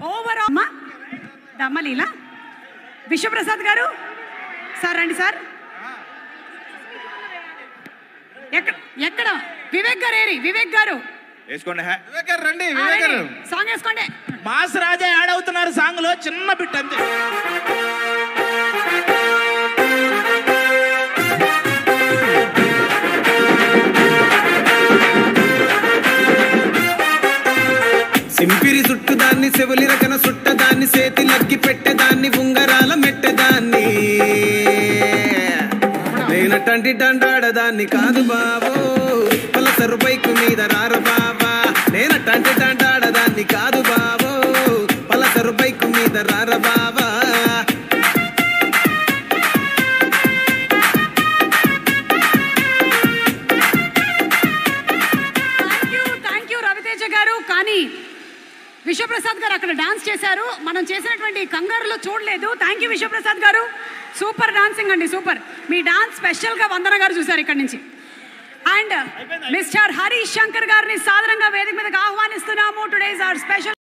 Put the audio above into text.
Over అమ్మా దమ్మలీలా విశ్వప్రసాద్ గారు sir రండి సార్ ఎక్కడ ఎక్కడ వివేక్ గారు ఏరి వివేక్ గారు వేసుకోండి హే. వివేక్ గారు రండి ఆ, వివేక్ గారు రండి. సాంగ్ వేసుకోండి మాస్ రాజా యాడ్ అవుతున్నారు సాంగ్ లో చిన్న బిట్ అంతే సింపిరి చుట్టుదాన్ని చెవులి రకన సుట్టదాన్ని సేతి లగ్గి పెట్టేదాన్ని ఉంగరాల మెట్టెదాన్ని నేనటంటి డండాడదాన్ని కాదు బాబు పలసరు బైకు మీద రార బాబా నేనటంటి డండాడదాన్ని కాదు బాబు పలసరు బైకు మీద రార బాబా thank you thank you Ravi Teja గారు కానీ విశ్వప్రసాద్ గారు అక్కడ డాన్స్ చేశారు మనం చేసినటువంటి కంగారులో చూడలేదు థ్యాంక్ యూ విశ్వప్రసాద్ గారు సూపర్ డాన్సింగ్ అండి సూపర్ మీ డాన్స్ స్పెషల్ గా వందన గారు చూశారు ఇక్కడ నుంచి అండ్ మిస్టర్ హరీష్ శంకర్ గారిని సాధారణంగా వేదిక మీదకి ఆహ్వానిస్తున్నాము టుడేస్ ఆర్ స్పెషల్